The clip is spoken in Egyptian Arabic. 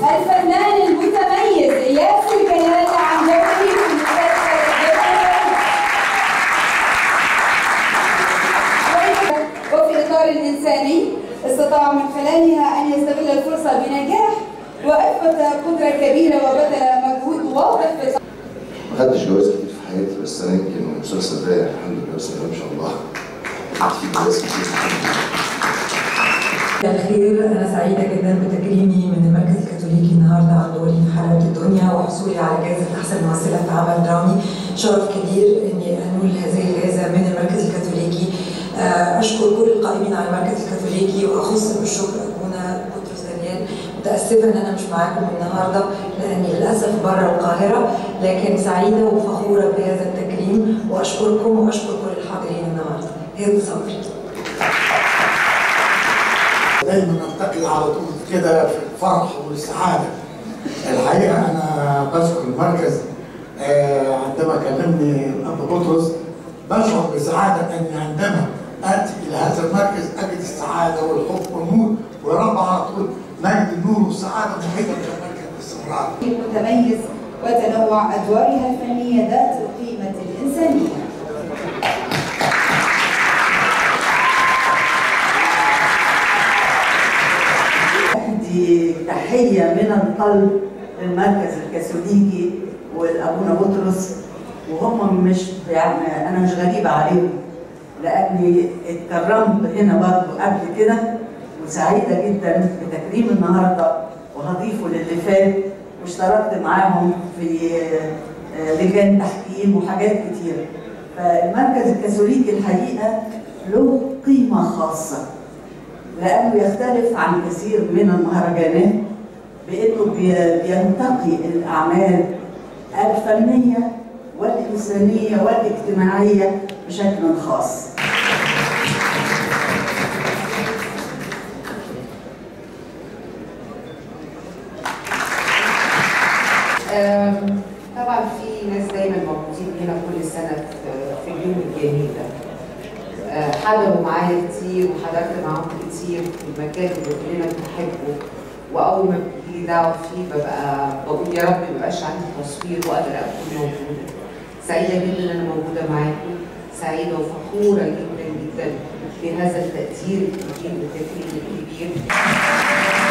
الفنان المتميز ياسر كيال عن دوره في مسلسل وفي الإطار الإنساني استطاع من خلالها أن يستغل الفرصة بنجاح وأثبت قدرة كبيرة وبذل مجهود واضح في ما خدتش جواز كتير في حياتي بس انا يمكن المسلسل ده الحمد لله بسم الله ما شاء الله خدت فيه جواز كتير الحمد لله الخير أنا سعيدة جدا بتكريمي من المركز الكاثوليكي النهاردة عن دوري في حلاوة الدنيا وحصولي على جائزة أحسن ممثلة في عمل درامي شرف كبير إني أنول هذه الجائزة من المركز الكاثوليكي آه، أشكر كل القائمين على المركز الكاثوليكي وأخص بالشكر أخونا بطرس دانيال متأسفة إن أنا مش معاكم النهاردة لأني للأسف بره القاهرة لكن سعيدة وفخورة بهذا التكريم وأشكركم وأشكر كل الحاضرين النهاردة هند صبري دايما ننتقل على طول كده في الفرح والسعاده. الحقيقه انا بشكر المركز آه، عندما كلمني الاب بطرس بشعر بسعاده اني عندما اتي الى هذا المركز اجد السعاده والحب والنور ويا رب على طول نجد النور والسعاده محيطه بالمركز باستمرار. متميز وتنوع أدوارها الفنية ذات القيمة الإنسانية دي تحية من القلب للمركز الكاثوليكي والأبونا بطرس وهم مش يعني أنا مش غريبة عليهم لأني اتكرمت هنا برضو قبل كده وسعيدة جدا بتكريم النهاردة وهضيفه للي فات واشتركت معاهم في آه، لجان تحكيم وحاجات كتير فالمركز الكاثوليكي الحقيقة له قيمة خاصة لأنه يختلف عن كثير من المهرجانات بأنه بي- بينتقي الأعمال الفنية والإنسانية والاجتماعية بشكل خاص. أم، طبعا في ناس دايما موجودين هنا كل سنه في- في اليوم الجميل ده أه، حضروا معايا كتير وحضرت معاهم كتير في المكان اللي كلنا بنحبه واول ما بتجيلي دعوه فيه ببقى بقول يا رب ما يبقاش عندي تصوير واقدر اكون موجوده سعيده جدا ان انا موجوده معاكم سعيده وفخوره جدا جدا بهذا التقدير الكبير والتكريم الكبير